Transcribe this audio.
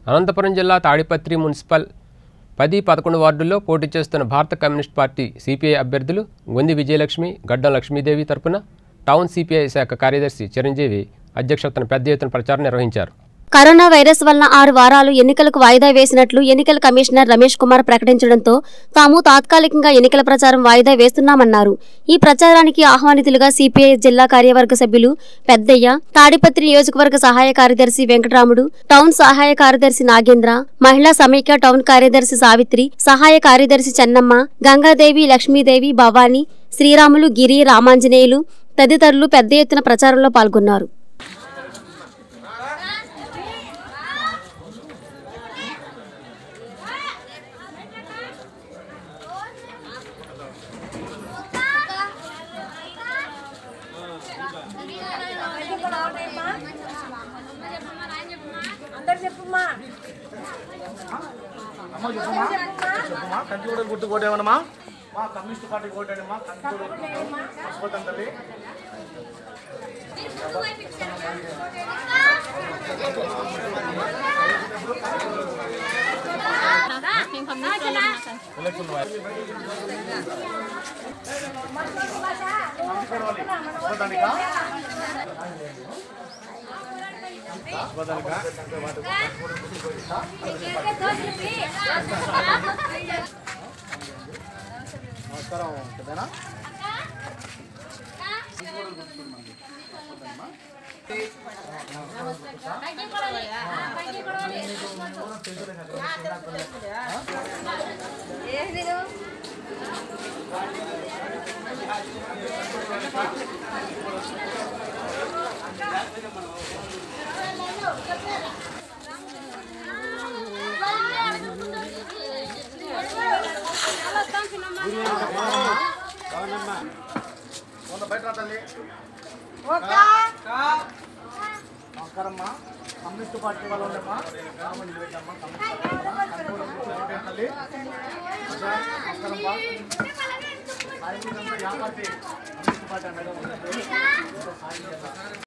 అనంతపురం జిల్లా తాడిపత్రి మున్సిపల్ పది పదకొండు వార్డుల్లో పోటీ చేస్తున్న భారత కమ్యూనిస్ట్ పార్టీ సిపిఐ అభ్యర్థులు గొంది విజయలక్ష్మి గడ్డం లక్ష్మీదేవి తరపున టౌన్ సిపిఐ శాఖ కార్యదర్శి చిరంజీవి అధ్యక్షతన పెద్ద ఎత్తున ప్రచారం నిర్వహించారు కరోనా వైరస్ వలన ఆరు వారాలు ఎన్నికలకు వాయిదా వేసినట్లు ఎన్నికల కమిషనర్ రమేష్ కుమార్ ప్రకటించడంతో తాము తాత్కాలికంగా ఎన్నికల ప్రచారం వాయిదా వేస్తున్నామన్నారు ఈ ప్రచారానికి ఆహ్వానితులుగా సిపిఐ జిల్లా కార్యవర్గ సభ్యులు పెద్దయ్య తాడిపత్రి నియోజకవర్గ సహాయ కార్యదర్శి వెంకటరాముడు టౌన్ సహాయ కార్యదర్శి నాగేంద్ర మహిళా సమైక్య టౌన్ కార్యదర్శి సావిత్రి సహాయ కార్యదర్శి చెన్నమ్మ గంగాదేవి లక్ష్మీదేవి భవానీ శ్రీరాములు గిరి రామాంజనేయులు తదితరులు పెద్ద ఎత్తున ప్రచారంలో పాల్గొన్నారు అందరు చెప్పుమా అమ్మ చెప్పమ్మా చెప్పమ్మా కంచి కూడా గుర్తు కొట్టేవనమ్మా మా కమ్యూనిస్ట్ పార్టీ కొట్టాడమ్మా కంచి కూడా మర్చిపోతాం తల్లి ఎలక్షన్ మర్చిపోతానికా మర్చిపోతానికా నమస్కారం పెద్దనా వంద బయట రా తల్లి నమస్కారమ్మా కమ్యూనిస్ట్ పార్టీ వాళ్ళు ఉండమ్మా రామని నిలబెట్టమ్మా కమ్యూనిస్ట్ పార్టీ వాళ్ళ. కంచి కూడా గుర్తు కొట్టేయండి తల్లి అచ్చా, నమస్కారమ్మా సాయి మీద అంతా యా పార్టీ కమ్యూనిస్ట్ పార్టీ అన్నగా ఉంటుంది సాయి మీద.